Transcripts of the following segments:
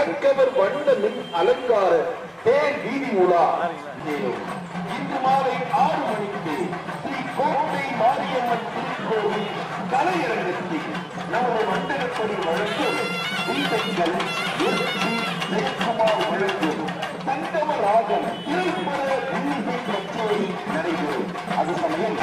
கண்கவர் வண்ண மின் அலங்கார தேர் வீதி உலா மேலும் இன்று மாலை ஆறு மணிக்கு ஸ்ரீ கோட்டை மாரியம்மன் திருக்கோவில் கலையரங்கத்தில் நமது மண்டலப்படி வழங்கும் தீபங்கள் எஸ்பி ஜெயக்குமார் வழங்கும் சங்கம ராகம் திரைப்பட இன்னிசை கச்சேரி நடைபெறும் அது சமயம்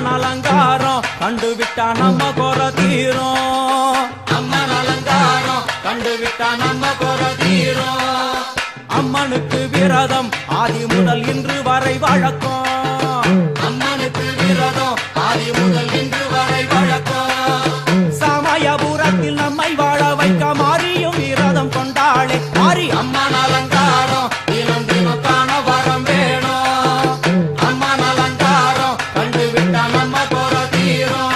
அம்மன் அலங்காரம் கண்டு விட்டா நம்ம குற தீரும் அம்மன் அலங்காரம் கண்டு விட்டா நம்ம குற தீரும் அம்மனுக்கு விரதம் ஆதி முதல் இன்று வரை வழக்கம் அம்மனுக்கு விரதம் ஆதி முதல் இன்று வரை வழக்கம் சமயபுரத்தில் நம்மை வாழ வைக்க மாறியும் விரதம் கொண்டாளே மாறி அம்மன் அலங்காரம் தினம் தினம் காண வரம் வேணும் அம்மன் அலங்காரம் கண்டு விட்டா நம்ம குற தீரும்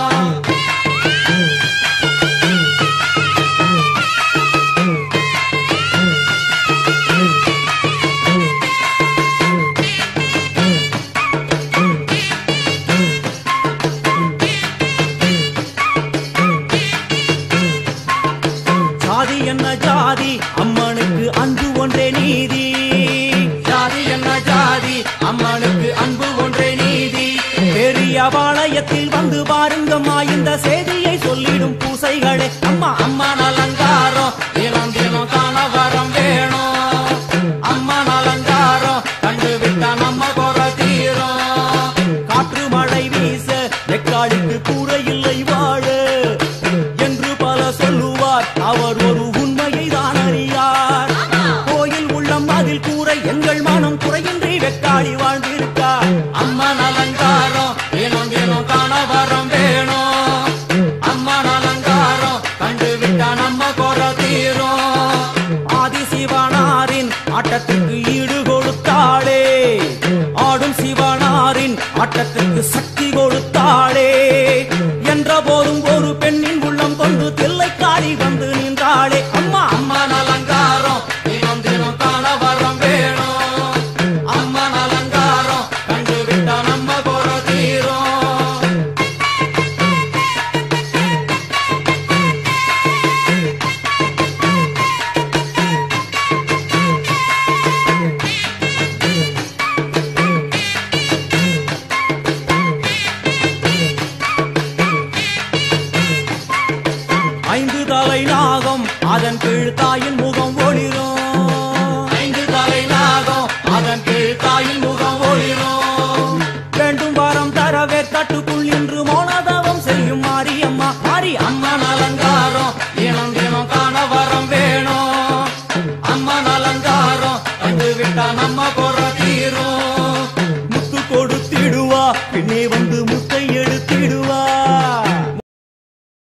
ஜாதி என்ன ஜாதி அம்மனுக்கு அன்பு ஒன்றே நீதி ஜாதி என்ன ஜாதி அம்மனுக்கு அன்பு ஒன்றே நீதி பெரிய பாளையத்தில் வந்து பாருங்கம்மா இந்த செய்தியை சொல்லிடும் பூசைகளே அம்மா அம்மா அலங்காரம் தினம் தினம் காண வரம் வேணும் அம்மா அலங்காரம் கண்டு விட்டா நம்ம குற தீரும் காற்று மழை வீச எக்காளுக்கு கூட இல்லை வாழ என்று பல சொல்லுவார் அவர் ஒரு உண்மையை தான் அறியார் கோயில் உள்ளம் அதில் கூற எங்கள் மனம் குறையின்றி வெக்காளி வாழ்ந்திருக்கார் அம்மன் அலங்காரம் தினம் தினம் காண வரம் வேணும் அம்மன் அலங்காரம் கண்டு விட்டா நம்ம குற தீரும் ஆதி சிவனாரின் ஆட்டத்துக்கு ஈடு கொடுத்தாளே ஆடும் சிவனாரின் ஆட்டத்துக்கு சக்தி கொடுத்தாளே என்ற போதும் ஒரு பெண்ணின் உள்ளம் கொண்டு தில்லைக்காரி வந்து நின்றாளே அம்மா அம்மன் அலங்காரம் தினம் தினம் காண வரம் வேணும் அம்மன் அலங்காரம் கண்டு விட்டா நம்ம குற தீரும் ஐந்து தலை நாகம் அதன் கீழ் தாயின் முகம் ஒளிரும் ஐந்து தலை நாகம் அதன் கீழ் தாயின் முகம் ஒளிரும் வேண்டும் வரம் தரவே தட்டுக்குள் இன்று மௌன